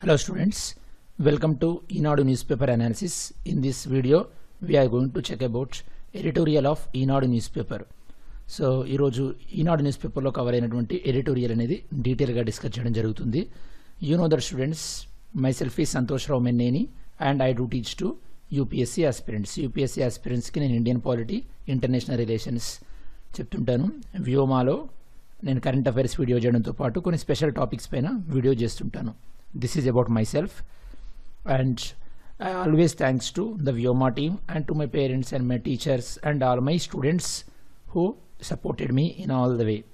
Hello students, welcome to Enadu newspaper analysis. In this video, we are going to check about editorial of Enadu newspaper. So ఈరోజు Eenadu news పేపర్లో cover అయినటువంటి editorial అనేది డీటెయిల్గా discuss చేయడం జరుగుతుంది you know that students myself ఈ Santosh Rao Menneni and I do teach to UPSC aspirants UPSC ఆస్పిరెంట్స్కి నేను ఇండియన్ పాలిటీ ఇంటర్నేషనల్ రిలేషన్స్ చెప్తుంటాను వ్యోమాలో నేను కరెంట్ అఫైర్స్ వీడియో చేయడంతో పాటు కొన్ని స్పెషల్ టాపిక్స్ పైన వీడియో చేస్తుంటాను this is about myself and I always thanks to the Vyoma team and to my parents and my teachers and all my students who supported me in all the way.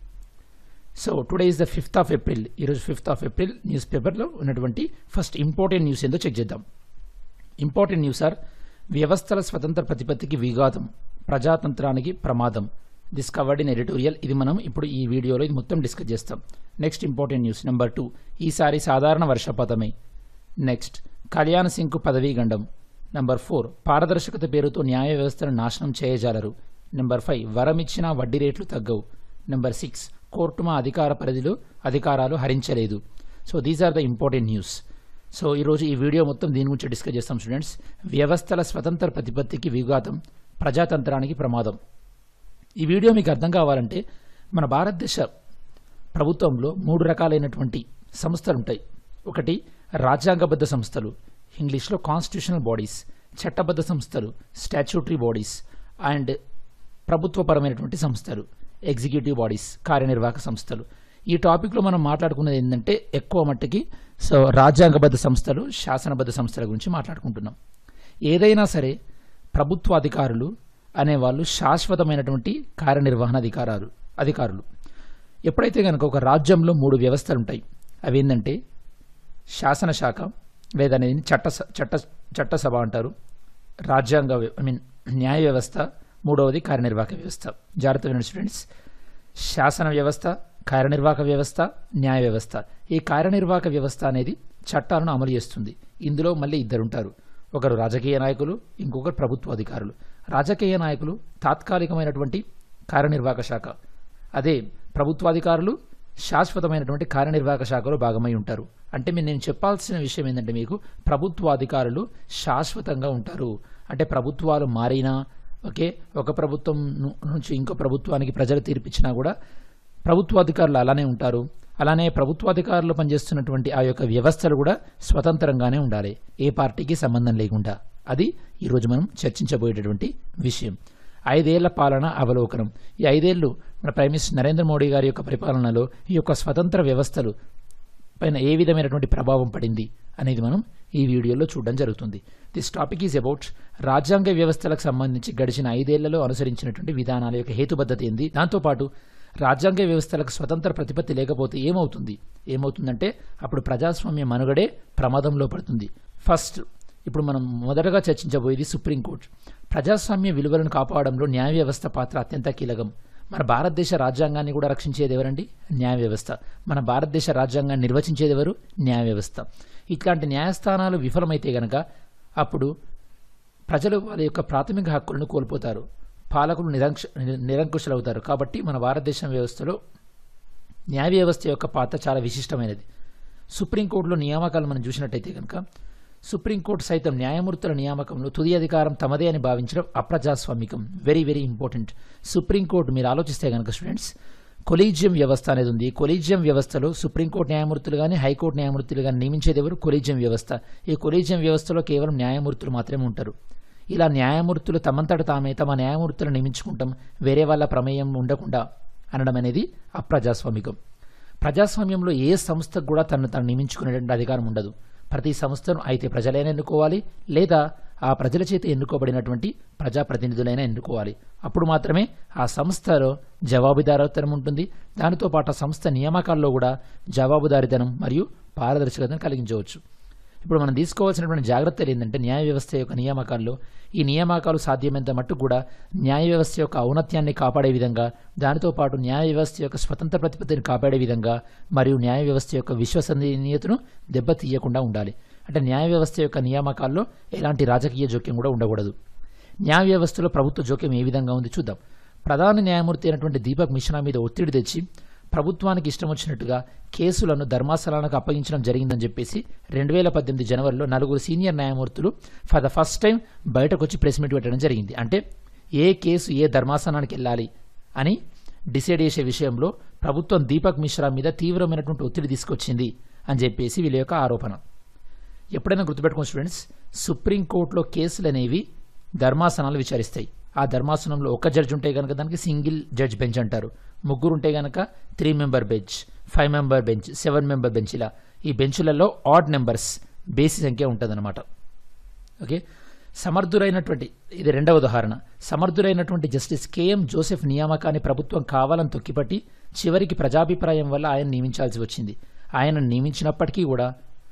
So today is the fifth of April ఈరోజు fifth of April news పేపర్లో ఉన్నటువంటి first important news ఏందో check చేద్దాం important news are వ్యవస్థల స్వతంత్ర ప్రతిపత్తికి విఘాతం ప్రజాతంత్రానికి ప్రమాదం this covered in editorial ఇది మనం ఇప్పుడు ఈ వీడియోలో ఇది మొత్తం డిస్కస్ చేస్తాం next important news number two ఈసారి సాధారణ వర్షపాతమే నెక్స్ట్ కళ్యాణ్ సింగ్కు పదవీ గండం నెంబర్ ఫోర్ పారదర్శకత పేరుతో న్యాయ వ్యవస్థను నాశనం చేయజాలరు నెంబర్ ఫైవ్ వరమిచ్చిన వడ్డీ రేట్లు తగ్గవు నెంబర్ సిక్స్ కోర్టు మా అధికార పరిధిలో అధికారాలు హరించలేదు so these are the important news so ఈరోజు ఈ వీడియో మొత్తం దీని గురించి డిస్కస్ చేస్తాం స్టూడెంట్స్ వ్యవస్థల స్వతంత్ర ప్రతిపత్తికి విఘాతం ప్రజాతంత్రానికి ప్రమాదం ఈ వీడియో మీకు అర్థం కావాలంటే మన భారతదేశ ప్రభుత్వంలో మూడు రకాలైనటువంటి సంస్థలు ఉంటాయి ఒకటి రాజ్యాంగబద్ధ సంస్థలు ఇంగ్లీష్లో కాన్స్టిట్యూషనల్ బాడీస్ చట్టబద్ధ సంస్థలు స్టాచ్యూటరీ బాడీస్ అండ్ ప్రభుత్వపరమైనటువంటి సంస్థలు ఎగ్జిక్యూటివ్ బాడీస్ కార్యనిర్వాహక సంస్థలు ఈ టాపిక్లో మనం మాట్లాడుకున్నది ఏంటంటే ఎక్కువ మట్టుకి సో రాజ్యాంగబద్ధ సంస్థలు శాసనబద్ధ సంస్థల గురించి మాట్లాడుకుంటున్నాం ఏదైనా సరే ప్రభుత్వ అధికారులు అనేవాళ్ళు శాశ్వతమైనటువంటి కార్యనిర్వహణ అధికారాలు అధికారులు ఎప్పుడైతే కనుక ఒక రాజ్యంలో మూడు వ్యవస్థలు ఉంటాయి అవి ఏంటంటే శాసనశాఖ లేదా అనేది చట్ట చట్ట చట్టసభ అంటారు రాజ్యాంగ ఐ మీన్ న్యాయ వ్యవస్థ మూడవది కార్యనిర్వాహక వ్యవస్థ జాగ్రత్త వినండి స్టూడెంట్స్ శాసన వ్యవస్థ కార్యనిర్వాహక వ్యవస్థ న్యాయ వ్యవస్థ ఈ కార్యనిర్వాహక వ్యవస్థ అనేది చట్టాలను అమలు చేస్తుంది ఇందులో మళ్ళీ ఇద్దరు ఉంటారు ఒకరు రాజకీయ నాయకులు ఇంకొకరు ప్రభుత్వ అధికారులు రాజకీయ నాయకులు తాత్కాలికమైనటువంటి కార్యనిర్వాహక శాఖ అదే ప్రభుత్వాధికారులు శాశ్వతమైనటువంటి కార్యనిర్వాహక శాఖలో భాగమై ఉంటారు అంటే మీరు నేను చెప్పాల్సిన విషయం ఏంటంటే మీకు ప్రభుత్వ అధికారులు శాశ్వతంగా ఉంటారు అంటే ప్రభుత్వాలు మారినా ఓకే ఒక ప్రభుత్వం ను- నుంచి ఇంకో ప్రభుత్వానికి ప్రజలు తీర్పిచ్చినా కూడా ప్రభుత్వాధికారులు అలానే ఉంటారు అలానే ప్రభుత్వాధికారులు పనిచేస్తున్నటువంటి ఆ యొక్క వ్యవస్థలు కూడా స్వతంత్రంగానే ఉండాలి ఏ పార్టీకి సంబంధం లేకుండా అది ఈరోజు మనం చర్చించబోయేటటువంటి విషయం ఐదేళ్ల పాలన అవలోకనం ఈ ఐదేళ్లు మన ప్రైమ్ మినిస్టర్ నరేంద్ర మోడీ గారి యొక్క పరిపాలనలో ఈ యొక్క స్వతంత్ర వ్యవస్థలు పైన ఏ విధమైనటువంటి ప్రభావం పడింది అనేది మనం ఈ వీడియోలో చూడడం జరుగుతుంది దిస్ టాపిక్ ఈజ్ అబౌట్ రాజ్యాంగ వ్యవస్థలకు సంబంధించి గడిచిన ఐదేళ్లలో అనుసరించినటువంటి విధానాల యొక్క హేతుబద్ధత ఏంది దాంతోపాటు రాజ్యాంగ వ్యవస్థలకు స్వతంత్ర ప్రతిపత్తి లేకపోతే ఏమవుతుంది ఏమవుతుందంటే అప్పుడు ప్రజాస్వామ్య మనుగడే ప్రమాదంలో పడుతుంది ఫస్ట్ ఇప్పుడు మనం మొదటగా చర్చించబోయేది సుప్రీంకోర్టు ప్రజాస్వామ్య విలువలను కాపాడంలో న్యాయ వ్యవస్థ పాత్ర అత్యంత కీలకం మన భారతదేశ రాజ్యాంగాన్ని కూడా రక్షించేది ఎవరండి న్యాయ వ్యవస్థ మన భారతదేశ రాజ్యాంగాన్ని నిర్వచించేది ఎవరు న్యాయ వ్యవస్థ ఇట్లాంటి న్యాయస్థానాలు విఫలమైతే గనక అప్పుడు ప్రజలు వాళ్ళ యొక్క ప్రాథమిక హక్కులను కోల్పోతారు పాలకులు నిరంక్ష నిరంకుశలవుతారు కాబట్టి మన భారతదేశం వ్యవస్థలో న్యాయ వ్యవస్థ యొక్క పాత్ర చాలా విశిష్టమైనది సుప్రీంకోర్టులో నియామకాలు మనం చూసినట్టయితే కనుక సుప్రీంకోర్టు సైతం న్యాయమూర్తుల నియామకంలో తుది అధికారం తమదే అని భావించడం అప్రజాస్వామికం వెరీ వెరీ ఇంపార్టెంట్ సుప్రీంకోర్టు మీరు ఆలోచిస్తే కనుక స్టూడెంట్స్ కొలీజియం వ్యవస్థ అనేది ఉంది కొలీజియం వ్యవస్థలో సుప్రీంకోర్టు న్యాయమూర్తులు కానీ హైకోర్టు న్యాయమూర్తులు కానీ నియమించేది ఎవరు కొలీజియం వ్యవస్థ ఈ కొలీజియం వ్యవస్థలో కేవలం న్యాయమూర్తులు మాత్రమే ఉంటారు ఇలా న్యాయమూర్తులు తమంతట తామే తమ న్యాయమూర్తులను నియమించుకుంటాం వేరే వాళ్ళ ప్రమేయం ఉండకుండా అనడం అనేది అప్రజాస్వామికం ప్రజాస్వామ్యంలో ఏ సంస్థకు కూడా తను తను నియమించుకునేటువంటి అధికారం ఉండదు ప్రతి సంస్థను అయితే ప్రజలైనా ఎన్నుకోవాలి లేదా ఆ ప్రజల చేత ఎన్నుకోబడినటువంటి ప్రజాప్రతినిధులైనా ఎన్నుకోవాలి అప్పుడు మాత్రమే ఆ సంస్థలో జవాబుదారీతనం ఉంటుంది దానితో పాటు ఆ సంస్థ నియామకాల్లో కూడా జవాబుదారీతనం మరియు పారదర్శకతను కలిగించవచ్చు ఇప్పుడు మనం తీసుకోవాల్సినటువంటి జాగ్రత్తలు ఏంటంటే న్యాయ వ్యవస్థ యొక్క నియామకాల్లో ఈ నియామకాలు సాధ్యమైనంత మట్టు కూడా న్యాయ వ్యవస్థ యొక్క ఔన్నత్యాన్ని కాపాడే విధంగా దానితో పాటు న్యాయ వ్యవస్థ యొక్క స్వతంత్ర ప్రతిపత్తిని కాపాడే విధంగా మరియు న్యాయ వ్యవస్థ యొక్క విశ్వసనీయతను దెబ్బతీయకుండా ఉండాలి అంటే న్యాయ వ్యవస్థ యొక్క నియామకాల్లో ఎలాంటి రాజకీయ జోక్యం కూడా ఉండకూడదు న్యాయ వ్యవస్థలో ప్రభుత్వ జోక్యం ఏ విధంగా ఉంది చూద్దాం ప్రధాన న్యాయమూర్తి అయినటువంటి దీపక్ మిశ్రా మీద ఒత్తిడి తెచ్చి ప్రభుత్వానికి ఇష్టం వచ్చినట్టుగా కేసులను ధర్మాసనాలకు అప్పగించడం జరిగిందని చెప్పేసి రెండు వేల పద్దెనిమిది జనవరిలో నలుగురు సీనియర్ న్యాయమూర్తులు ఫర్ ద ఫస్ట్ టైం బయటకు వచ్చి ప్రెస్ మీట్ పెట్టడం జరిగింది అంటే ఏ కేసు ఏ ధర్మాసనానికి వెళ్ళాలి అని డిసైడ్ చేసే విషయంలో ప్రభుత్వం దీపక్ మిశ్రా మీద తీవ్రమైనటువంటి ఒత్తిడి తీసుకొచ్చింది అని చెప్పేసి వీళ్ళ యొక్క ఆరోపణ ఎప్పుడైనా గుర్తుపెట్టుకోండి స్టూడెంట్స్ సుప్రీంకోర్టులో కేసులు అనేవి ధర్మాసనాలు విచారిస్తాయి ఆ ధర్మాసనంలో ఒక జడ్జి ఉంటే కనుక దానికి సింగిల్ జడ్జ్ బెంచ్ అంటారు ముగ్గురు ఉంటే కనుక three member bench five member bench seven member bench ఇలా ఈ బెంచ్లలో ఆడ్ నెంబర్స్ బేసి సంఖ్య ఉంటుందన్నమాట ఓకే సమర్థురైనటువంటి ఇది రెండవ ఉదాహరణ సమర్థురైనటువంటి జస్టిస్ కేఎం జోసెఫ్ నియామకాన్ని ప్రభుత్వం కావాలని తొక్కిపట్టి చివరికి ప్రజాభిప్రాయం వల్ల ఆయన నియమించాల్సి వచ్చింది ఆయన నియమించినప్పటికీ కూడా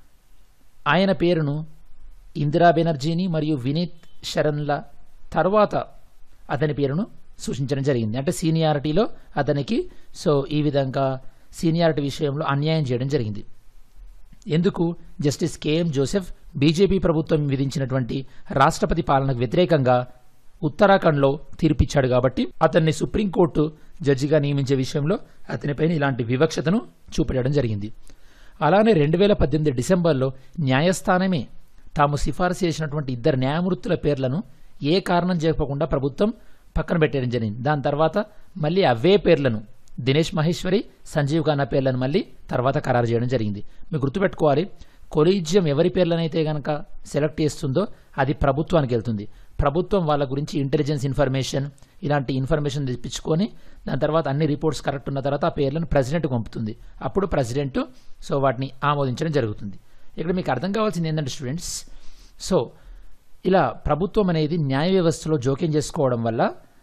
ఆయన పేరును ఇందిరా బెనర్జీని మరియు వినీత్ శరణ్ల తర్వాత అతని పేరును సూచించడం జరిగింది అంటే సీనియారిటీలో అతనికి సో ఈ విధంగా సీనియారిటీ విషయంలో అన్యాయం చేయడం జరిగింది ఎందుకు జస్టిస్ కేఎం జోసెఫ్ బీజేపీ ప్రభుత్వం విధించినటువంటి రాష్ట్రపతి పాలనకు వ్యతిరేకంగా ఉత్తరాఖండ్లో తీర్పిచ్చాడు కాబట్టి అతన్ని సుప్రీంకోర్టు జడ్జిగా నియమించే విషయంలో అతనిపైన ఇలాంటి వివక్షతను చూపెట్టడం జరిగింది అలానే రెండు వేల పద్దెనిమిది డిసెంబర్లో న్యాయస్థానమే తాము సిఫారసు చేసినటువంటి ఇద్దరు న్యాయమూర్తుల పేర్లను ఏ కారణం చెప్పకుండా ప్రభుత్వం పక్కన పెట్టడం జరిగింది దాని తర్వాత మళ్ళీ అవే పేర్లను దినేష్ మహేశ్వరి సంజీవ్ ఖన్నా పేర్లను మళ్ళీ తర్వాత ఖరారు చేయడం జరిగింది మీరు గుర్తుపెట్టుకోవాలి కొలీజియం ఎవరి పేర్లనైతే గనక సెలెక్ట్ చేస్తుందో అది ప్రభుత్వానికి వెళ్తుంది ప్రభుత్వం వాళ్ళ గురించి ఇంటెలిజెన్స్ ఇన్ఫర్మేషన్ ఇలాంటి ఇన్ఫర్మేషన్ తెప్పించుకొని దాని తర్వాత అన్ని రిపోర్ట్స్ కరెక్ట్ ఉన్న తర్వాత ఆ పేర్లను ప్రెసిడెంట్కి పంపుతుంది అప్పుడు ప్రెసిడెంట్ సో వాటిని ఆమోదించడం జరుగుతుంది ఇక్కడ మీకు అర్థం కావాల్సింది ఏంటంటే స్టూడెంట్స్ సో ఇలా ప్రభుత్వం అనేది న్యాయ వ్యవస్థలో జోక్యం చేసుకోవడం వల్ల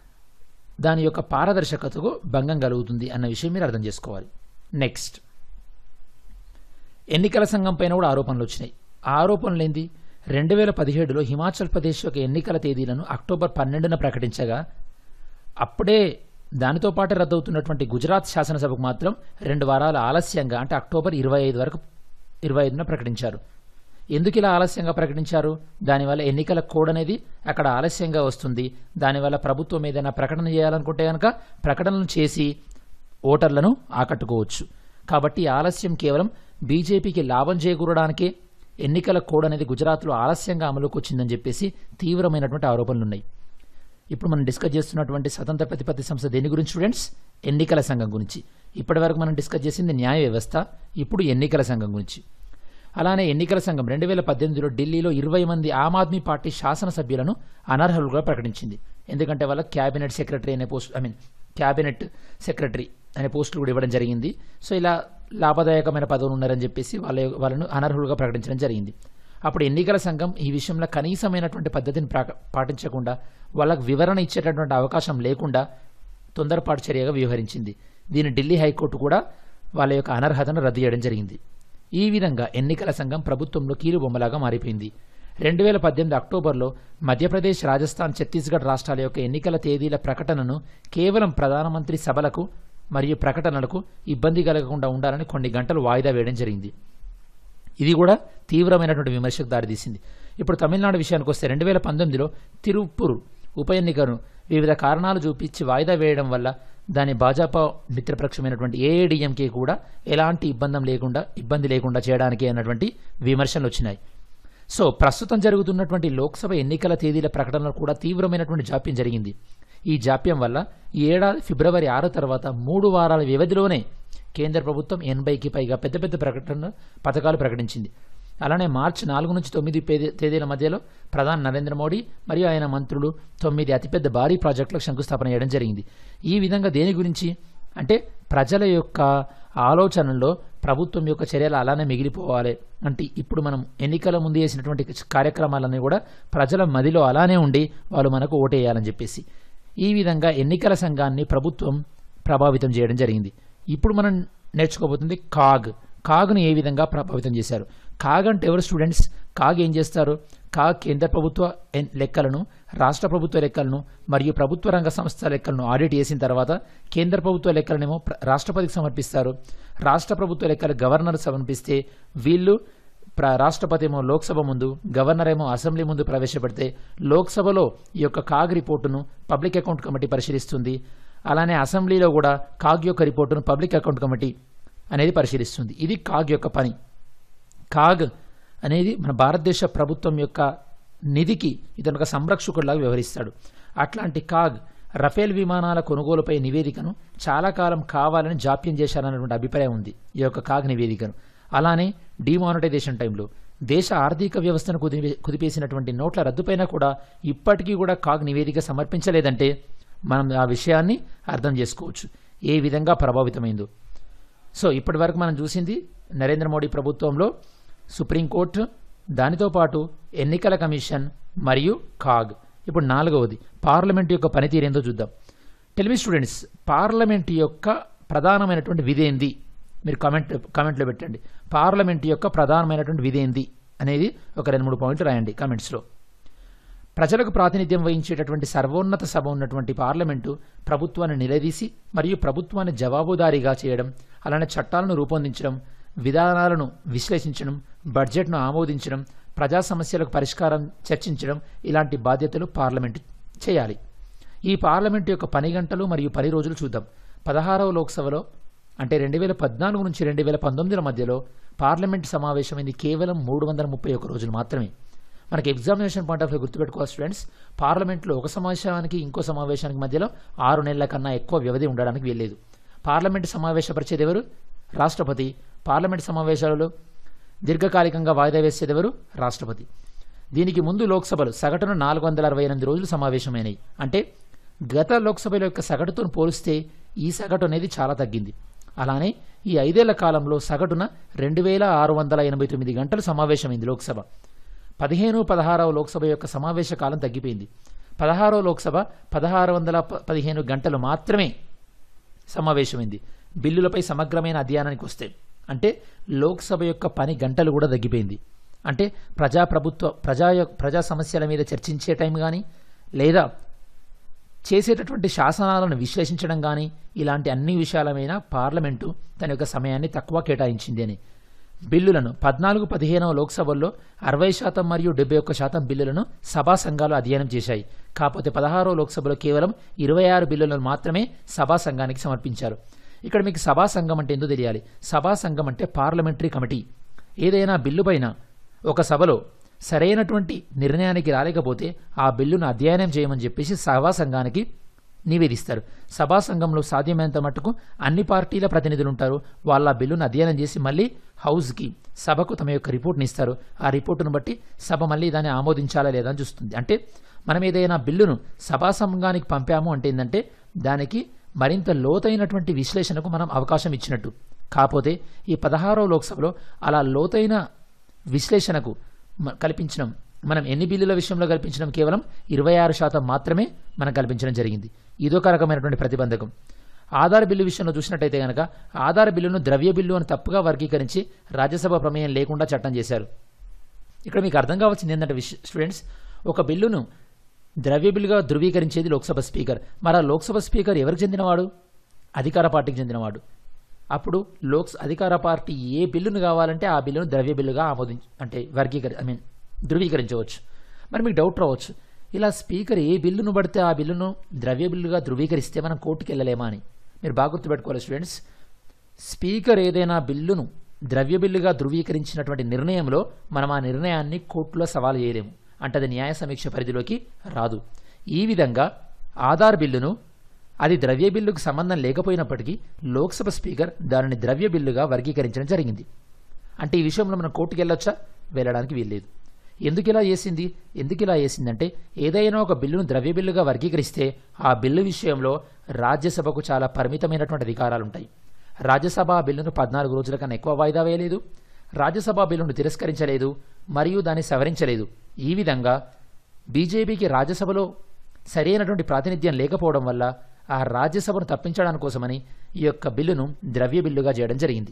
దాని యొక్క పారదర్శకతకు భంగం కలుగుతుంది అన్న విషయం మీరు అర్థం చేసుకోవాలి నెక్స్ట్ ఎన్నికల సంఘం పైన కూడా ఆరోపణలు వచ్చినాయి ఆ ఆరోపణలు ఏంది రెండు వేల పదిహేడులో హిమాచల్ ప్రదేశ్ యొక్క ఎన్నికల తేదీలను అక్టోబర్ పన్నెండున ప్రకటించగా అప్పుడే దానితో పాటు రద్దవుతున్నటువంటి గుజరాత్ శాసనసభకు మాత్రం రెండు వారాల ఆలస్యంగా అంటే అక్టోబర్ ఇరవై ఐదు వరకు ఇరవై ఐదున ప్రకటించారు ఎందుకు ఇలా ఆలస్యంగా ప్రకటించారు దానివల్ల ఎన్నికల కోడ్ అనేది అక్కడ ఆలస్యంగా వస్తుంది దానివల్ల ప్రభుత్వం ఏదైనా ప్రకటన చేయాలనుకుంటే కనుక ప్రకటనలు చేసి ఓటర్లను ఆకట్టుకోవచ్చు కాబట్టి ఈ ఆలస్యం కేవలం బీజేపీకి లాభం చేకూరడానికే ఎన్నికల కోడ్ అనేది గుజరాత్లో ఆలస్యంగా అమలుకు వచ్చిందని చెప్పేసి తీవ్రమైనటువంటి ఆరోపణలు ఉన్నాయి ఇప్పుడు మనం డిస్కస్ చేస్తున్నటువంటి స్వతంత్ర ప్రతిపత్తి సంస్థ దేని గురించి స్టూడెంట్స్ ఎన్నికల సంఘం గురించి ఇప్పటి వరకు మనం డిస్కస్ చేసింది న్యాయ వ్యవస్థ ఇప్పుడు ఎన్నికల సంఘం గురించి అలానే ఎన్నికల సంఘం రెండు వేల పద్దెనిమిదిలో ఢిల్లీలో ఇరవై మంది ఆమ్ ఆద్మీ పార్టీ శాసనసభ్యులను అనర్హులుగా ప్రకటించింది ఎందుకంటే వాళ్ళ క్యాబినెట్ సెక్రటరీ అనే post I mean cabinet secretary అనే పోస్టులు కూడా ఇవ్వడం జరిగింది సో ఇలా లాభదాయకమైన పదవులు ఉన్నారని చెప్పేసి వాళ్ళ వాళ్ళను అనర్హులుగా ప్రకటించడం జరిగింది అప్పుడు ఎన్నికల సంఘం ఈ విషయంలో కనీసమైనటువంటి పద్ధతిని ప్రాక- పాటించకుండా వాళ్ళకు వివరణ ఇచ్చేటటువంటి అవకాశం లేకుండా తొందరపాటు చర్యగా వ్యవహరించింది దీని ఢిల్లీ హైకోర్టు కూడా వాళ్ళ యొక్క అనర్హతను రద్దు చేయడం జరిగింది ఈ విధంగా ఎన్నికల సంఘం ప్రభుత్వంలో కీలుబొమ్మలాగా మారిపోయింది రెండు వేల పద్దెనిమిది అక్టోబర్లో మధ్యప్రదేశ్ రాజస్థాన్ ఛత్తీస్గఢ్ రాష్ట్రాల యొక్క ఎన్నికల తేదీల ప్రకటనను కేవలం ప్రధానమంత్రి సభలకు మరియు ప్రకటనలకు ఇబ్బంది కలగకుండా ఉండాలని కొన్ని గంటలు వాయిదా వేయడం జరిగింది ఇది కూడా తీవ్రమైనటువంటి విమర్శకు దారితీసింది ఇప్పుడు తమిళనాడు విషయానికి వస్తే రెండు వేల పంతొమ్మిదిలో తిరుప్పూర్ ఉప ఎన్నికను వివిధ కారణాలు చూపించి వాయిదా వేయడం వల్ల దాని భాజపా మిత్రపక్షమైనటువంటి ఏఐడిఎంకే కూడా ఎలాంటి ఇబ్బంది లేకుండా ఇబ్బంది లేకుండా చేయడానికి అన్నటువంటి విమర్శలు వచ్చినాయి సో ప్రస్తుతం జరుగుతున్నటువంటి లోక్సభ ఎన్నికల తేదీల ప్రకటనలో కూడా తీవ్రమైనటువంటి జాప్యం జరిగింది ఈ జాప్యం వల్ల ఈ ఏడాది ఫిబ్రవరి ఆరు తర్వాత మూడు వారాల వ్యవధిలోనే కేంద్ర ప్రభుత్వం ఎనభైకి పైగా పెద్ద పెద్ద ప్రకటన పథకాలు ప్రకటించింది అలానే మార్చి నాలుగు నుంచి తొమ్మిది పేద- తేదీల మధ్యలో ప్రధాని నరేంద్ర మోడీ మరియు ఆయన మంత్రులు తొమ్మిది అతిపెద్ద భారీ ప్రాజెక్టులకు శంకుస్థాపన చేయడం జరిగింది ఈ విధంగా దేని గురించి అంటే ప్రజల యొక్క ఆలోచనలో ప్రభుత్వం యొక్క చర్యలు అలానే మిగిలిపోవాలి అంటే ఇప్పుడు మనం ఎన్నికల ముందు చేసినటువంటి కార్యక్రమాలన్నీ కూడా ప్రజల మదిలో అలానే ఉండి వాళ్ళు మనకు ఓటేయాలని చెప్పేసి ఈ విధంగా ఎన్నికల సంఘాన్ని ప్రభుత్వం ప్రభావితం చేయడం జరిగింది ఇప్పుడు మనం నేర్చుకోబోతుంది కాగ్ కాగ్ను ఏ విధంగా ప్రభావితం చేశారు కాగ్ అంటే ఎవరు స్టూడెంట్స్ కాగ్ ఏం చేస్తారు కాగ్ కేంద్ర ప్రభుత్వ ఎన్- లెక్కలను రాష్ట్ర ప్రభుత్వ లెక్కలను మరియు ప్రభుత్వ రంగ సంస్థల లెక్కలను ఆడిట్ చేసిన తర్వాత కేంద్ర ప్రభుత్వ లెక్కలనేమో ప్ర- రాష్ట్రపతికి సమర్పిస్తారు రాష్ట్ర ప్రభుత్వ లెక్కలు గవర్నర్ సమర్పిస్తే వీళ్ళు ప్ర రాష్ట్రపతి ఏమో లోక్సభ ముందు గవర్నర్ ఏమో అసెంబ్లీ ముందు ప్రవేశపెడితే లోక్సభలో ఈ యొక్క కాగ్ రిపోర్టును పబ్లిక్ అకౌంట్ కమిటీ పరిశీలిస్తుంది అలానే అసెంబ్లీలో కూడా కాగ్ యొక్క రిపోర్టును పబ్లిక్ అకౌంట్ కమిటీ అనేది పరిశీలిస్తుంది ఇది కాగ్ యొక్క పని కాగ్ అనేది మన భారతదేశ ప్రభుత్వం యొక్క నిధికి ఇతను ఒక సంరక్షకుడిలాగా వ్యవహరిస్తాడు అట్లాంటి కాగ్ రఫేల్ విమానాల కొనుగోలుపై నివేదికను చాలా కాలం కావాలని జాప్యం చేశారన్నటువంటి అభిప్రాయం ఉంది ఈ యొక్క కాగ్ నివేదికను అలానే డిమానిటైజేషన్ టైంలో దేశ ఆర్థిక వ్యవస్థను కుదిపే కుదిపేసినటువంటి నోట్ల రద్దుపైన కూడా ఇప్పటికీ కూడా కాగ్ నివేదిక సమర్పించలేదంటే మనం ఆ విషయాన్ని అర్థం చేసుకోవచ్చు ఏ విధంగా ప్రభావితమైందో సో ఇప్పటి వరకు మనం చూసింది నరేంద్ర మోడీ ప్రభుత్వంలో సుప్రీంకోర్టు దానితో పాటు ఎన్నికల కమిషన్ మరియు కాగ్ ఇప్పుడు నాలుగవది పార్లమెంట్ యొక్క పనితీరు ఏందో చూద్దాం టెలివి స్టూడెంట్స్ పార్లమెంట్ యొక్క ప్రధానమైనటువంటి విధేంది మీరు కామెంట్ కామెంట్లో పెట్టండి పార్లమెంట్ యొక్క ప్రధానమైనటువంటి విధేంది అనేది ఒక రెండు మూడు పాయింట్లు రాయండి కామెంట్స్లో ప్రజలకు ప్రాతినిధ్యం వహించేటటువంటి సర్వోన్నత సభ ఉన్నటువంటి పార్లమెంటు ప్రభుత్వాన్ని నిలదీసి మరియు ప్రభుత్వాన్ని జవాబుదారీగా చేయడం అలానే చట్టాలను రూపొందించడం విధానాలను విశ్లేషించడం బడ్జెట్ను ఆమోదించడం ప్రజా సమస్యలకు పరిష్కారం చర్చించడం ఇలాంటి బాధ్యతలు పార్లమెంటు చేయాలి ఈ పార్లమెంటు యొక్క పని గంటలు మరియు పని రోజులు చూద్దాం పదహారవ లోక్సభలో అంటే రెండు వేల పద్నాలుగు నుంచి రెండు వేల పంతొమ్మిదిల మధ్యలో పార్లమెంట్ సమావేశమైంది కేవలం మూడు వందల ముప్పై ఒక్క రోజులు మాత్రమే మనకి ఎగ్జామినేషన్ పాయింట్ ఆఫ్ వ్యూ గుర్తుపెట్టుకోవాలి స్టూడెంట్స్ పార్లమెంట్లో ఒక సమావేశానికి ఇంకో సమావేశానికి మధ్యలో ఆరు నెలల కన్నా ఎక్కువ వ్యవధి ఉండడానికి వీల్లేదు పార్లమెంట్ సమావేశపరిచేది ఎవరు రాష్ట్రపతి పార్లమెంట్ సమావేశాలలో దీర్ఘకాలికంగా వాయిదా వేసేది ఎవరు రాష్ట్రపతి దీనికి ముందు లోక్సభలు సగటున నాలుగు వందల అరవై ఎనిమిది రోజులు సమావేశమైనాయి అంటే గత లోక్సభల యొక్క సగటుతో పోలిస్తే ఈ సగటు అనేది చాలా తగ్గింది అలానే ఈ ఐదేళ్ల కాలంలో సగటున రెండు వేల ఆరు వందల ఎనభై తొమ్మిది గంటలు సమావేశమైంది లోక్సభ పదిహేను పదహారవ లోక్సభ యొక్క సమావేశ కాలం తగ్గిపోయింది పదహారవ లోక్సభ పదహారు వందల ప- పదిహేను గంటలు మాత్రమే సమావేశమైంది బిల్లులపై సమగ్రమైన అధ్యయనానికి వస్తే అంటే లోక్సభ యొక్క పని గంటలు కూడా తగ్గిపోయింది అంటే ప్రజాప్రభుత్వ ప్రజా యొ- ప్రజా సమస్యల మీద చర్చించే టైం కానీ లేదా చేసేటటువంటి శాసనాలను విశ్లేషించడం కానీ ఇలాంటి అన్ని విషయాలమైన పార్లమెంటు తన యొక్క సమయాన్ని తక్కువ కేటాయించింది అని బిల్లులను పద్నాలుగు పదిహేనవ లోక్సభల్లో అరవై శాతం మరియు డెబ్బై ఒక్క శాతం బిల్లులను సభా సంఘాలు అధ్యయనం చేశాయి కాకపోతే పదహారో లోక్సభలో కేవలం ఇరవై ఆరు బిల్లులను మాత్రమే సభా సంఘానికి సమర్పించారు ఇక్కడ మీకు సభా సంఘం అంటే ఎందుకు తెలియాలి సభా సంఘం అంటే పార్లమెంటరీ కమిటీ ఏదైనా బిల్లు పైన ఒక సభలో సరైనటువంటి నిర్ణయానికి రాలేకపోతే ఆ బిల్లును అధ్యయనం చేయమని చెప్పేసి సభా సంఘానికి నివేదిస్తారు సభా సంఘంలో సాధ్యమైనంత మట్టుకు అన్ని పార్టీల ప్రతినిధులు ఉంటారు వాళ్ళ ఆ బిల్లును అధ్యయనం చేసి మళ్ళీ హౌస్కి సభకు తమ యొక్క రిపోర్ట్ని ఇస్తారు ఆ రిపోర్టును బట్టి సభ మళ్ళీ దాన్ని ఆమోదించాలా లేదా అని చూస్తుంది అంటే మనం ఏదైనా బిల్లును సభా సంఘానికి పంపాము అంటే ఏంటంటే దానికి మరింత లోతైనటువంటి విశ్లేషణకు మనం అవకాశం ఇచ్చినట్టు కాకపోతే ఈ పదహారవ లోక్సభలో అలా లోతైన విశ్లేషణకు మ- కల్పించడం మనం ఎన్ని బిల్లుల విషయంలో కల్పించడం కేవలం ఇరవై ఆరు శాతం మాత్రమే మనం కల్పించడం జరిగింది ఇదొక రకమైనటువంటి ప్రతిబంధకం ఆధార్ బిల్లు విషయంలో చూసినట్టయితే కనుక ఆధార్ బిల్లును ద్రవ్య బిల్లు అని తప్పుగా వర్గీకరించి రాజ్యసభ ప్రమేయం లేకుండా చట్టం చేశారు ఇక్కడ మీకు అర్థం కావాల్సింది ఏంటంటే విష- స్టూడెంట్స్ ఒక బిల్లును ద్రవ్య బిల్లుగా ధృవీకరించేది లోక్సభ స్పీకర్ మరి ఆ లోక్సభ స్పీకర్ ఎవరికి చెందినవాడు అధికార పార్టీకి చెందినవాడు అప్పుడు లోక్స్ అధికార పార్టీ ఏ బిల్లును కావాలంటే ఆ బిల్లును ద్రవ్య బిల్లుగా ఆమోదించ అంటే వర్గీకరి ఐ మీన్ ధృవీకరించవచ్చు మరి మీకు డౌట్ రావచ్చు ఇలా స్పీకర్ ఏ బిల్లును పడితే ఆ బిల్లును ద్రవ్య బిల్లుగా ధృవీకరిస్తే మనం కోర్టుకు వెళ్ళలేమా అని మీరు బాగా గుర్తుపెట్టుకోవాలి స్టూడెంట్స్ స్పీకర్ ఏదైనా బిల్లును ద్రవ్య బిల్లుగా ధృవీకరించినటువంటి నిర్ణయంలో మనం ఆ నిర్ణయాన్ని కోర్టులో సవాలు చేయలేము అంటే అది న్యాయ సమీక్ష పరిధిలోకి రాదు ఈ విధంగా ఆధార్ బిల్లును అది ద్రవ్య బిల్లుకు సంబంధం లేకపోయినప్పటికీ లోక్సభ స్పీకర్ దానిని ద్రవ్య బిల్లుగా వర్గీకరించడం జరిగింది అంటే ఈ విషయంలో మనం కోర్టుకు వెళ్ళొచ్చా వెళ్ళడానికి వీల్లేదు ఎందుకు ఇలా చేసింది ఎందుకు ఇలా చేసిందంటే ఏదైనా ఒక బిల్లును ద్రవ్య బిల్లుగా వర్గీకరిస్తే ఆ బిల్లు విషయంలో రాజ్యసభకు చాలా పరిమితమైనటువంటి అధికారాలు ఉంటాయి రాజ్యసభ ఆ బిల్లును పద్నాలుగు రోజుల కన్నా ఎక్కువ వాయిదా వేయలేదు రాజ్యసభ ఆ బిల్లును తిరస్కరించలేదు మరియు దాన్ని సవరించలేదు ఈ విధంగా బీజేపీకి రాజ్యసభలో సరైనటువంటి ప్రాతినిధ్యం లేకపోవడం వల్ల ఆ రాజ్యసభను తప్పించడానికి కోసమని ఈ యొక్క బిల్లును ద్రవ్య బిల్లుగా చేయడం జరిగింది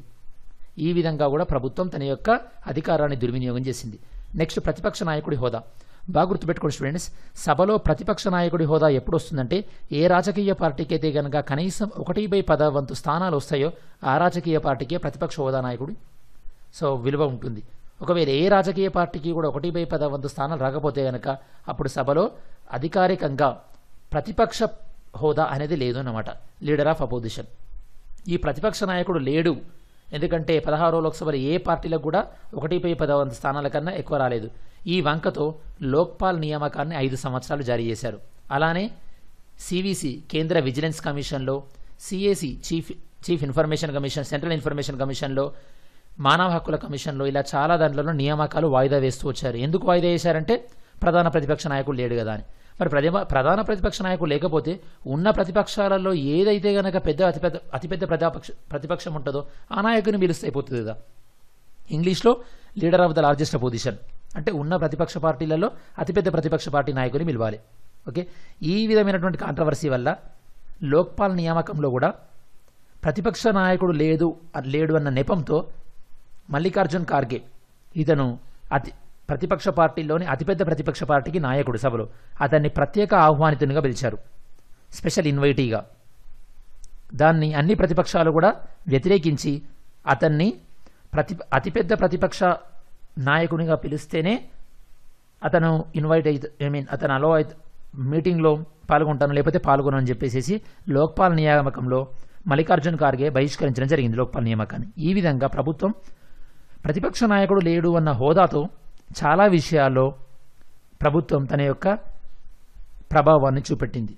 ఈ విధంగా కూడా ప్రభుత్వం తన యొక్క అధికారాన్ని దుర్వినియోగం చేసింది నెక్స్ట్ ప్రతిపక్ష నాయకుడి హోదా బాగా గుర్తుపెట్టుకోండి స్టూడెంట్స్ సభలో ప్రతిపక్ష నాయకుడి హోదా ఎప్పుడు వస్తుందంటే ఏ రాజకీయ పార్టీకి అయితే కనుక కనీసం ఒకటి బై పద వంతు స్థానాలు వస్తాయో ఆ రాజకీయ పార్టీకే ప్రతిపక్ష హోదా నాయకుడు సో విలువ ఉంటుంది ఒకవేళ ఏ రాజకీయ పార్టీకి కూడా ఒకటి బై పద వంతు స్థానాలు రాకపోతే కనుక అప్పుడు సభలో అధికారికంగా ప్రతిపక్ష హోదా అనేది లేదు అన్నమాట లీడర్ ఆఫ్ అపోజిషన్ ఈ ప్రతిపక్ష నాయకుడు లేడు ఎందుకంటే పదహారో లోక్సభలో ఏ పార్టీలకు కూడా ఒకటిపై పదవంత స్థానాల కన్నా ఎక్కువ రాలేదు ఈ వంకతో లోక్పాల్ నియామకాన్ని ఐదు సంవత్సరాలు జారీ చేశారు అలానే సివిసి కేంద్ర విజిలెన్స్ కమిషన్లో CAC chief chief information commission central information కమిషన్లో మానవ హక్కుల కమిషన్లో ఇలా చాలా దాంట్లో నియామకాలు వాయిదా వేస్తూ వచ్చారు ఎందుకు వాయిదా వేశారంటే ప్రధాన ప్రతిపక్ష నాయకుడు లేడు కదా అని మరి ప్రతిమ ప్రధాన ప్రతిపక్ష నాయకుడు లేకపోతే ఉన్న ప్రతిపక్షాలలో ఏదైతే గనక పెద్ద అతిపెద్ద అతిపెద్ద ప్రజాపక్ష ప్రతిపక్షం ఉంటుందో ఆ నాయకుని పిలుస్తే అయిపోతుంది కదా ఇంగ్లీష్లో leader of the largest opposition అంటే ఉన్న ప్రతిపక్ష పార్టీలలో అతిపెద్ద ప్రతిపక్ష పార్టీ నాయకుని పిలవాలి ఓకే ఈ విధమైనటువంటి కాంట్రవర్సీ వల్ల లోక్పాల్ నియామకంలో కూడా ప్రతిపక్ష నాయకుడు లేదు లేడు అన్న నెపంతో మల్లికార్జున్ ఖార్గే ఇతను అతి ప్రతిపక్ష పార్టీలోని అతిపెద్ద ప్రతిపక్ష పార్టీకి నాయకుడు సభలో అతన్ని ప్రత్యేక ఆహ్వానితునిగా పిలిచారు స్పెషల్ ఇన్వైటీగా దాన్ని అన్ని ప్రతిపక్షాలు కూడా వ్యతిరేకించి అతన్ని ప్రతి అతిపెద్ద ప్రతిపక్ష నాయకునిగా పిలిస్తేనే అతను ఇన్వైట్ అయితే ఐ మీన్ అతను అలో అయితే మీటింగ్లో పాల్గొంటాను లేకపోతే పాల్గొను అని చెప్పేసి లోక్పాల్ నియామకంలో మల్లికార్జున్ ఖార్గే బహిష్కరించడం జరిగింది లోక్పాల్ నియామకాన్ని ఈ విధంగా ప్రభుత్వం ప్రతిపక్ష నాయకుడు లేడు అన్న హోదాతో చాలా విషయాల్లో ప్రభుత్వం తన యొక్క ప్రభావాన్ని చూపెట్టింది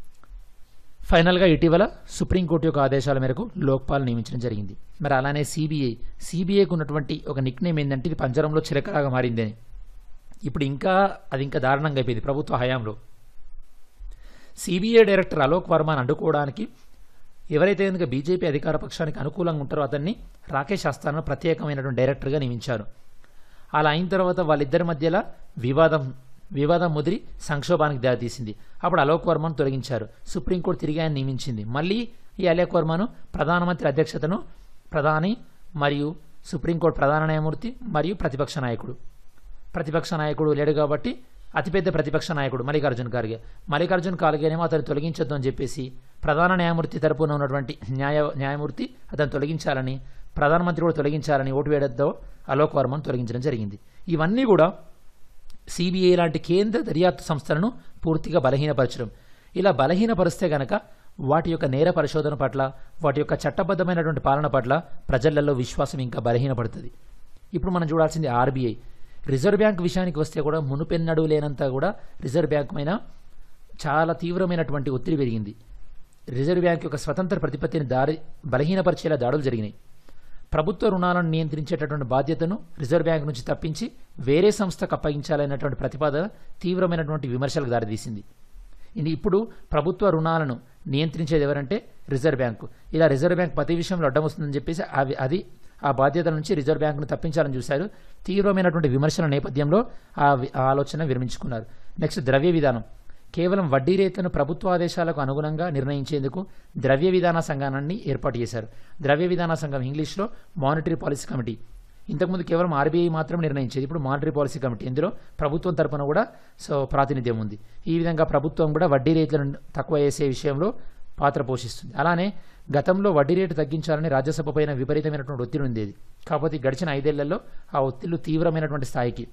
ఫైనల్గా ఇటీవల సుప్రీంకోర్టు యొక్క ఆదేశాల మేరకు లోక్పాల్ నియమించడం జరిగింది మరి అలానే సిబిఐ సిబిఐకి ఉన్నటువంటి ఒక నిక్ నేమ్ ఏంటంటే ఇది పంజరంలో చిరకలాగా మారిందని ఇప్పుడు ఇంకా అది ఇంకా దారుణంగా అయిపోయింది ప్రభుత్వ హయాంలో సిబిఐ డైరెక్టర్ అలోక్ వర్మను అడ్డుకోవడానికి ఎవరైతే కనుక బీజేపీ అధికార పక్షానికి అనుకూలంగా ఉంటారో అతన్ని రాకేష్ అస్థానా ప్రత్యేకమైనటువంటి డైరెక్టర్గా నియమించారు అలా అయిన తర్వాత వాళ్ళిద్దరి మధ్యలో వివాదం వివాదం ముదిరి సంక్షోభానికి దారితీసింది అప్పుడు అలోక్ వర్మను తొలగించారు సుప్రీంకోర్టు తిరిగి ఆయన నియమించింది మళ్ళీ ఈ అలోక్ వర్మను ప్రధానమంత్రి అధ్యక్షతను ప్రధాని మరియు సుప్రీంకోర్టు ప్రధాన న్యాయమూర్తి మరియు ప్రతిపక్ష నాయకుడు ప్రతిపక్ష నాయకుడు లేడు కాబట్టి అతిపెద్ద ప్రతిపక్ష నాయకుడు మల్లికార్జున్ ఖార్గే మల్లికార్జున్ ఖార్గేనేమో అతను తొలగించొద్దు అని చెప్పేసి ప్రధాన న్యాయమూర్తి తరపున ఉన్నటువంటి న్యాయ న్యాయమూర్తి అతను తొలగించాలని ప్రధానమంత్రి కూడా తొలగించాలని ఓటు వేయడంతో అలోక్ వర్మను తొలగించడం జరిగింది ఇవన్నీ కూడా సిబిఐ లాంటి కేంద్ర దర్యాప్తు సంస్థలను పూర్తిగా బలహీనపరచడం ఇలా బలహీనపరిస్తే గనక వాటి యొక్క నేర పరిశోధన పట్ల వాటి యొక్క చట్టబద్ధమైనటువంటి పాలన పట్ల ప్రజలలో విశ్వాసం ఇంకా బలహీనపడుతుంది ఇప్పుడు మనం చూడాల్సింది ఆర్బీఐ రిజర్వ్ బ్యాంక్ విషయానికి వస్తే కూడా మునుపెన్నడూ లేనంత కూడా రిజర్వ్ బ్యాంక్ పైన చాలా తీవ్రమైనటువంటి ఒత్తిడి పెరిగింది రిజర్వ్ బ్యాంక్ యొక్క స్వతంత్ర ప్రతిపత్తిని దారి బలహీనపరిచేలా దాడులు జరిగినాయి ప్రభుత్వ రుణాలను నియంత్రించేటటువంటి బాధ్యతను రిజర్వ్ బ్యాంక్ నుంచి తప్పించి వేరే సంస్థకు అప్పగించాలనేటువంటి ప్రతిపాదన తీవ్రమైనటువంటి విమర్శలకు దారితీసింది ఇది ఇప్పుడు ప్రభుత్వ రుణాలను నియంత్రించేది ఎవరంటే రిజర్వ్ బ్యాంకు ఇలా రిజర్వ్ బ్యాంక్ ప్రతి విషయంలో అడ్డం వస్తుందని చెప్పేసి అవి అది ఆ బాధ్యత నుంచి రిజర్వ్ బ్యాంకును తప్పించాలని చూశారు తీవ్రమైనటువంటి విమర్శల నేపథ్యంలో ఆ వి- ఆ ఆలోచన విరమించుకున్నారు నెక్స్ట్ ద్రవ్య విధానం కేవలం వడ్డీ రేట్లను ప్రభుత్వ ఆదేశాలకు అనుగుణంగా నిర్ణయించేందుకు ద్రవ్య విధాన సంఘాన్ని ఏర్పాటు చేశారు ద్రవ్య విధాన సంఘం ఇంగ్లీష్లో మానిటరీ పాలసీ కమిటీ ఇంతకుముందు కేవలం ఆర్బీఐ మాత్రం నిర్ణయించేది ఇప్పుడు మానిటరీ పాలసీ కమిటీ ఇందులో ప్రభుత్వం తరపున కూడా సో ప్రాతినిధ్యం ఉంది ఈ విధంగా ప్రభుత్వం కూడా వడ్డీ రేట్లను తక్కువ చేసే విషయంలో పాత్ర పోషిస్తుంది అలానే గతంలో వడ్డీ రేటు తగ్గించాలని రాజ్యసభ పైన విపరీతమైనటువంటి ఒత్తిడి ఉండేది కాకపోతే ఈ గడిచిన ఐదేళ్లలో ఆ ఒత్తిళ్లు తీవ్రమైనటువంటి స్థాయికి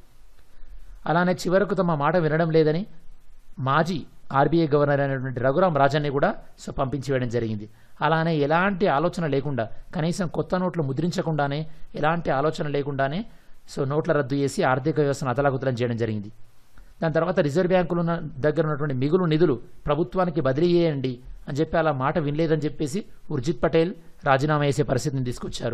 అలానే చివరకు తమ మాట వినడం లేదని మాజీ ఆర్బీఐ గవర్నర్ అయినటువంటి రఘురాం రాజన్ని కూడా సో పంపించి వేయడం జరిగింది అలానే ఎలాంటి ఆలోచన లేకుండా కనీసం కొత్త నోట్లు ముద్రించకుండానే ఎలాంటి ఆలోచన లేకుండానే సో నోట్ల రద్దు చేసి ఆర్థిక వ్యవస్థను అతలాకుతలం చేయడం జరిగింది దాని తర్వాత రిజర్వ్ బ్యాంకులు ఉన్న దగ్గర ఉన్నటువంటి మిగులు నిధులు ప్రభుత్వానికి బదిలీ చేయండి అని చెప్పి అలా మాట వినలేదని చెప్పేసి ఉర్జిత్ పటేల్ రాజీనామా చేసే పరిస్థితిని తీసుకొచ్చారు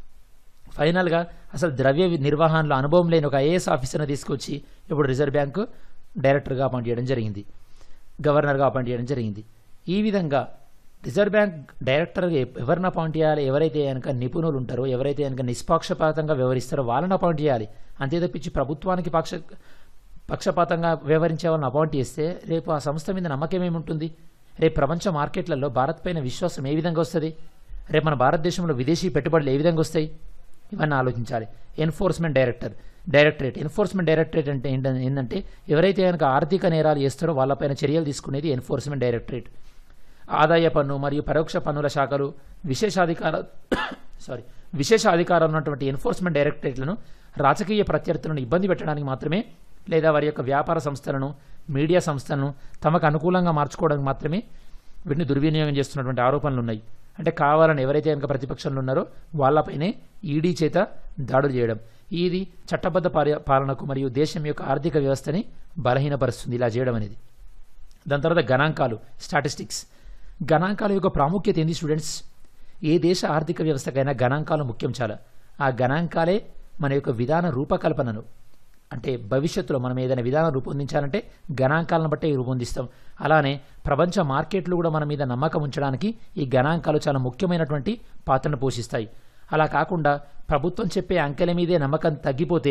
ఫైనల్గా అసలు ద్రవ్య వి- నిర్వహణలో అనుభవం లేని ఒక ఐఏఎస్ ఆఫీసర్ని తీసుకొచ్చి ఇప్పుడు రిజర్వ్ బ్యాంకు డైరెక్టర్గా అపాయింట్ చేయడం జరిగింది గవర్నర్గా అపాయింట్ చేయడం జరిగింది ఈ విధంగా రిజర్వ్ బ్యాంక్ డైరెక్టర్గా ఎప్- ఎవరిని అపాయింట్ చేయాలి ఎవరైతే కనుక నిపుణులు ఉంటారో ఎవరైతే కనుక నిష్పాక్షపాతంగా వ్యవహరిస్తారో వాళ్ళని అపాయింట్ చేయాలి అంతే తప్పించి ప్రభుత్వానికి పక్ష పక్షపాతంగా వ్యవహరించే వాళ్ళని అపాయింట్ చేస్తే రేపు ఆ సంస్థ మీద నమ్మకం ఏముంటుంది రేపు ప్రపంచ మార్కెట్లలో భారత్ పైన విశ్వాసం ఏ విధంగా వస్తుంది రేపు మన భారతదేశంలో విదేశీ పెట్టుబడులు ఏ విధంగా వస్తాయి ఇవన్నీ ఆలోచించాలి enforcement director directorate enforcement directorate అంటే ఏంట- ఏంటంటే ఎవరైతే కనుక ఆర్థిక నేరాలు చేస్తారో వాళ్ళపైన చర్యలు తీసుకునేది ఎన్ఫోర్స్మెంట్ డైరెక్టరేట్ ఆదాయ పన్ను మరియు పరోక్ష పన్నుల శాఖలు విశేషాధికార సారీ విశేష అధికారం ఉన్నటువంటి ఎన్ఫోర్స్మెంట్ డైరెక్టరేట్లను రాజకీయ ప్రత్యర్థులను ఇబ్బంది పెట్టడానికి మాత్రమే లేదా వారి యొక్క వ్యాపార సంస్థలను మీడియా సంస్థలను తమకు అనుకూలంగా మార్చుకోవడానికి మాత్రమే వీటిని దుర్వినియోగం చేస్తున్నటువంటి ఆరోపణలు ఉన్నాయి అంటే కావాలని ఎవరైతే కనుక ప్రతిపక్షంలో ఉన్నారో వాళ్ళపైనే ఈడీ చేత దాడులు చేయడం ఇది చట్టబద్ధ పాల- పాలనకు మరియు దేశం యొక్క ఆర్థిక వ్యవస్థని బలహీనపరుస్తుంది ఇలా చేయడం అనేది దాని తర్వాత గణాంకాలు స్టాటిస్టిక్స్ గణాంకాల యొక్క ప్రాముఖ్యత ఏంది స్టూడెంట్స్ ఏ దేశ ఆర్థిక వ్యవస్థకైనా గణాంకాలు ముఖ్యం చాలా ఆ గణాంకాలే మన యొక్క విధాన రూపకల్పనను అంటే భవిష్యత్తులో మనం ఏదైనా విధానం రూపొందించాలంటే గణాంకాలను బట్టే రూపొందిస్తాం అలానే ప్రపంచ మార్కెట్లు కూడా మన మీద నమ్మకం ఉంచడానికి ఈ గణాంకాలు చాలా ముఖ్యమైనటువంటి పాత్రను పోషిస్తాయి అలా కాకుండా ప్రభుత్వం చెప్పే అంకెల మీదే నమ్మకం తగ్గిపోతే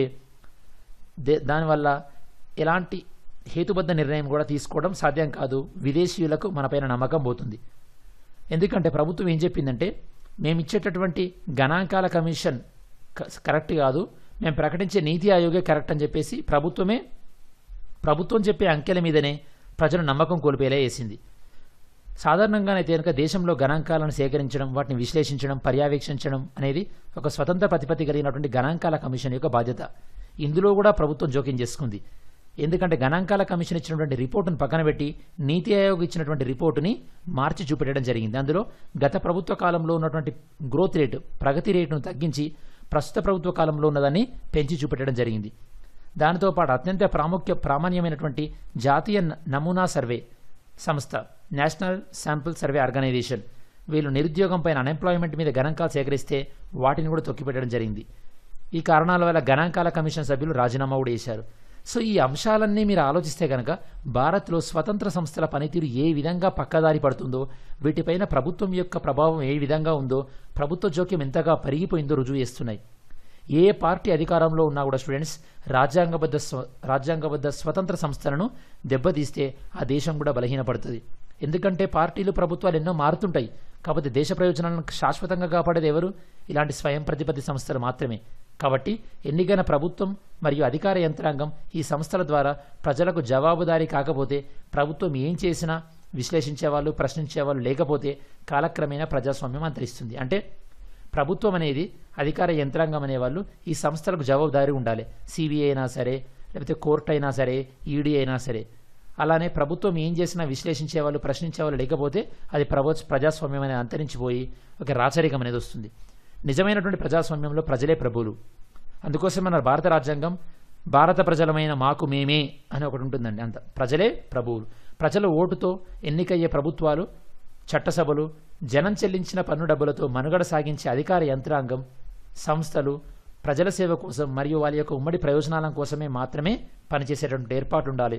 దే దానివల్ల ఎలాంటి హేతుబద్ధ నిర్ణయం కూడా తీసుకోవడం సాధ్యం కాదు విదేశీయులకు మనపైన నమ్మకం పోతుంది ఎందుకంటే ప్రభుత్వం ఏం చెప్పిందంటే మేము ఇచ్చేటటువంటి గణాంకాల కమిషన్ క- కరెక్ట్ కాదు మేము ప్రకటించే నీతి ఆయోగే కరెక్ట్ అని చెప్పేసి ప్రభుత్వమే ప్రభుత్వం చెప్పే అంకెల మీదనే ప్రజలు నమ్మకం కోల్పోయేలా చేసింది సాధారణంగానైతే కనుక దేశంలో గణాంకాలను సేకరించడం వాటిని విశ్లేషించడం పర్యవేక్షించడం అనేది ఒక స్వతంత్ర ప్రతిపత్తి కలిగినటువంటి గణాంకాల కమిషన్ యొక్క బాధ్యత ఇందులో కూడా ప్రభుత్వం జోక్యం చేసుకుంది ఎందుకంటే గణాంకాల కమిషన్ ఇచ్చినటువంటి రిపోర్టును పక్కన పెట్టి నీతి ఆయోగ్ ఇచ్చినటువంటి రిపోర్టుని మార్చి చూపెట్టడం జరిగింది అందులో గత ప్రభుత్వ కాలంలో ఉన్నటువంటి గ్రోత్ రేటు ప్రగతి రేటును తగ్గించి ప్రస్తుత ప్రభుత్వ కాలంలో ఉన్నదాన్ని పెంచి చూపెట్టడం జరిగింది దానితో పాటు అత్యంత ప్రాముఖ్య ప్రామాణ్యమైనటువంటి జాతీయ న- నమూనా సర్వే సంస్థ నేషనల్ శాంపుల్ సర్వే ఆర్గనైజేషన్ వీళ్ళు నిరుద్యోగం పైన అన్ఎంప్లాయ్మెంట్ మీద గణాంకాలు సేకరిస్తే వాటిని కూడా తొక్కిపెట్టడం జరిగింది ఈ కారణాల వల్ల గణాంకాల కమిషన్ సభ్యులు రాజీనామా కూడా చేశారు సో ఈ అంశాలన్నీ మీరు ఆలోచిస్తే కనుక భారత్లో స్వతంత్ర సంస్థల పనితీరు ఏ విధంగా పక్కదారి పడుతుందో వీటిపైన ప్రభుత్వం యొక్క ప్రభావం ఏ విధంగా ఉందో ప్రభుత్వ జోక్యం ఎంతగా పెరిగిపోయిందో రుజువు చేస్తున్నాయి ఏ పార్టీ అధికారంలో ఉన్నా కూడా స్టూడెంట్స్ రాజ్యాంగబద్ధ స్వ రాజ్యాంగబద్ధ స్వతంత్ర సంస్థలను దెబ్బతీస్తే ఆ దేశం కూడా బలహీనపడుతుంది ఎందుకంటే పార్టీలు ప్రభుత్వాలు ఎన్నో మారుతుంటాయి కాకపోతే దేశ ప్రయోజనాలను శాశ్వతంగా కాపాడేది ఎవరు ఇలాంటి స్వయం ప్రతిపత్తి సంస్థలు మాత్రమే కాబట్టి ఎన్నికైన ప్రభుత్వం మరియు అధికార యంత్రాంగం ఈ సంస్థల ద్వారా ప్రజలకు జవాబుదారీ కాకపోతే ప్రభుత్వం ఏం చేసినా విశ్లేషించేవాళ్ళు ప్రశ్నించేవాళ్ళు లేకపోతే కాలక్రమేణా ప్రజాస్వామ్యం అంతరిస్తుంది అంటే ప్రభుత్వం అనేది అధికార యంత్రాంగం అనేవాళ్ళు ఈ సంస్థలకు జవాబుదారీ ఉండాలి సిబిఐ అయినా సరే లేకపోతే కోర్టు అయినా సరే ఈడీ అయినా సరే అలానే ప్రభుత్వం ఏం చేసినా విశ్లేషించేవాళ్ళు ప్రశ్నించేవాళ్ళు లేకపోతే అది ప్రభు ప్రజాస్వామ్యం అనేది అంతరించిపోయి ఒక రాచరికం అనేది వస్తుంది నిజమైనటువంటి ప్రజాస్వామ్యంలో ప్రజలే ప్రభువులు అందుకోసం మన భారత రాజ్యాంగం భారత ప్రజలమైన మాకు మేమే అని ఒకటి ఉంటుందండి అంత ప్రజలే ప్రభువులు ప్రజల ఓటుతో ఎన్నికయ్యే ప్రభుత్వాలు చట్టసభలు జనం చెల్లించిన పన్ను డబ్బులతో మనుగడ సాగించే అధికార యంత్రాంగం సంస్థలు ప్రజల సేవ కోసం మరియు వాళ్ళ యొక్క ఉమ్మడి ప్రయోజనాల కోసమే మాత్రమే పనిచేసేటువంటి ఏర్పాటు ఉండాలి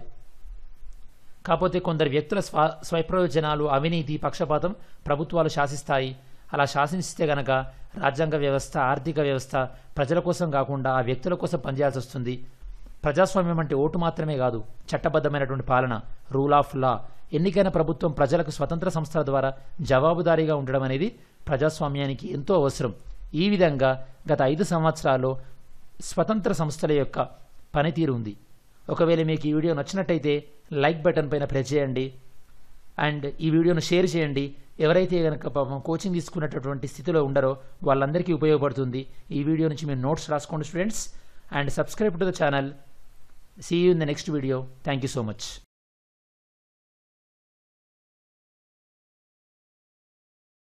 కాకపోతే కొందరు వ్యక్తుల స్వ స్వప్రయోజనాలు అవినీతి పక్షపాతం ప్రభుత్వాలు శాసిస్తాయి అలా శాసిస్తే గనక రాజ్యాంగ వ్యవస్థ ఆర్థిక వ్యవస్థ ప్రజల కోసం కాకుండా ఆ వ్యక్తుల కోసం పనిచేయాల్సి వస్తుంది ప్రజాస్వామ్యం అంటే ఓటు మాత్రమే కాదు చట్టబద్ధమైనటువంటి పాలన రూల్ ఆఫ్ లా ఎన్నికైన ప్రభుత్వం ప్రజలకు స్వతంత్ర సంస్థల ద్వారా జవాబుదారీగా ఉండడం అనేది ప్రజాస్వామ్యానికి ఎంతో అవసరం ఈ విధంగా గత ఐదు సంవత్సరాల్లో స్వతంత్ర సంస్థల యొక్క పనితీరు ఉంది ఒకవేళ మీకు ఈ వీడియో నచ్చినట్టయితే లైక్ బటన్ పైన ప్రెస్ చేయండి అండ్ ఈ వీడియోను షేర్ చేయండి ఎవరైతే కనుక పాపం కోచింగ్ తీసుకున్నటువంటి స్థితిలో ఉండరో వాళ్ళందరికీ ఉపయోగపడుతుంది ఈ వీడియో నుంచి మీరు నోట్స్ రాసుకోండి students and subscribe to the channel see you in the next video thank you so much